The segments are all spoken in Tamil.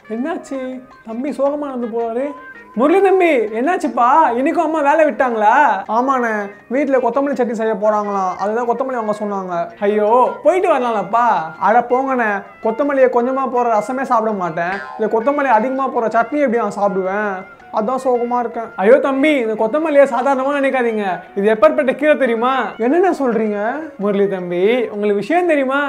என்னாச்சு தம்பி சோகமா நடந்து போறாரு முரளி தம்பி என்னாச்சுப்பா இன்னைக்கும் அம்மா வேலை விட்டாங்களா ஆமாண்ணே வீட்டில் கொத்தமல்லி சட்னி செய்ய போறாங்களாம் அதுதான் கொத்தமல்லி அவங்க சொன்னாங்க ஐயோ போயிட்டு வரலாம்லப்பா அட போங்கண்ணே கொத்தமல்லியை கொஞ்சமா போற ரசமே சாப்பிட மாட்டேன் இந்த கொத்தமல்லி அதிகமா போற சட்னி எப்படி நான் சாப்பிடுவேன் அதான் சோகமா இருக்கேன் ஐயோ தம்பி இந்த கொத்தமல்லியை சாதாரணமா நினைக்காதீங்க இது எப்பேற்பட்ட கீரை தெரியுமா என்னென்ன சொல்றீங்க முரளி தம்பி உங்களுக்கு விஷயம் தெரியுமா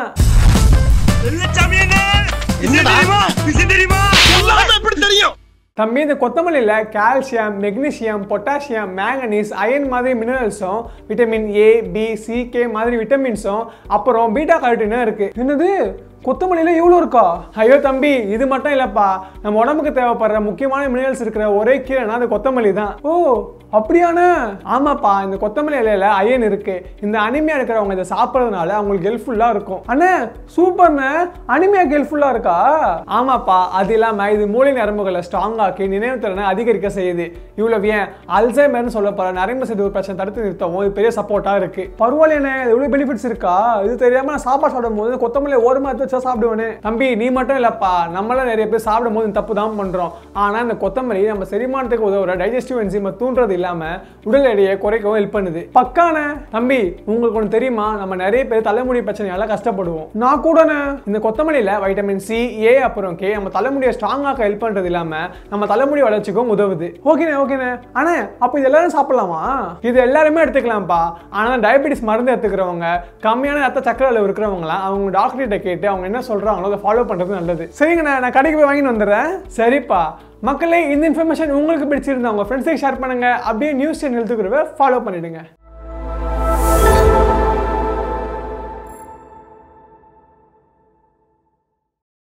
தம்பி இந்த கொத்தமல்லியில் calcium magnesium potassium manganese iron மாதிரி மினரல்ஸும் vitamin A B C K மாதிரி விட்டமின்ஸும் அப்புறம் பீட்டா கரோட்டினும் இருக்கு என்னது கொத்தமல்லியில இவ்வளோ இருக்கா ஐயோ தம்பி இது மட்டும் இல்லப்பா நம்ம உடம்புக்கு தேவைப்படுற முக்கியமான மினரல்ஸ் இருக்கிற ஒரே கீரைனா அது கொத்தமல்லி தான் ஓ அப்படியாண்ணே ஆமாப்பா இந்த கொத்தமல்லி இலையில அயன் இருக்கு இந்த அனிமியா இருக்கிறவங்க இதை சாப்பிட்றதுனால அவங்களுக்கு ஹெல்ப்ஃபுல்லா இருக்கும் அண்ணே சூப்பர்ண்ணே அனிமியாக்கு ஹெல்ப்ஃபுல்லா இருக்கா ஆமாப்பா அது இல்லாம இது மூளை நரம்புகளை ஸ்ட்ராங் ஆக்கி நினைவு திறனை அதிகரிக்க செய்யுது இவ்வளவு ஏன் அல்சைமர்னு சொல்லப்படுற நரம்பு செது பிரச்சனை தடுத்து நிறுத்தவும் இது பெரிய சப்போர்ட்டா இருக்கு பரவாயில்லைண்ணே இது இவ்வளவு பெனிஃபிட்ஸ் இருக்கா இது தெரியாம நான் சாப்பாடு சாப்பிடும் போது கொத்தமல்லி ஓரமா எடுத்து வச்சா சாப்பிடுவேனே தம்பி நீ மட்டும் இல்லப்பா நம்மள நிறைய பேர் சாப்பிடும் போது தப்பு தான் பண்றோம் ஆனா இந்த கொத்தமல்லி நம்ம செரிமானத்துக்கு உதவுற டைஜஸ்டிவ் என்சைமை தூண்டுறது இல்லாம உடல் எடையை குறைக்கவும் ஹெல்ப் பண்ணுது பக்கான தம்பி உங்களுக்கு ஒன்று தெரியுமா நம்ம நிறைய பேர் தலைமுடி பிரச்சனையால கஷ்டப்படுவோம் நான் கூடனே இந்த கொத்தமல்லியில வைட்டமின் சி ஏ அப்புறம் கே நம்ம தலைமுடியை ஸ்ட்ராங் ஆக்க ஹெல்ப் பண்றது இல்லாம நம்ம தலைமுடி வளர்ச்சிக்கும் உதவுது ஓகேண்ணே ஓகேண்ணே அண்ணே அப்போ இது எல்லாரும் சாப்பிடலாமா இது எல்லாருமே எடுத்துக்கலாம்ப்பா ஆனா டயபெட்டிஸ் மருந்து எடுத்துக்கிறவங்க கம்மியான ரத்த சக்கரை அளவு இருக்கிறவங்களாம் அவங்க டாக்டர் கிட்ட கேட்டு அவங்க என்ன சொல்றாங்களோ அதை ஃபாலோ பண்றது நல்லது சரிங்கண்ணே நான் கடைக்கு போய் வாங்கிட்டு வந்துடுறேன் சரிப்பா மக்களே இந்த இன்ஃபர்மேஷன் உங்களுக்கு பிடிச்சிருந்தா உங்க ஃப்ரெண்ட்ஸுக்கு ஷேர் பண்ணுங்க அப்படியே நியூஸ் சேனல் ஃபாலோ பண்ணிடுங்க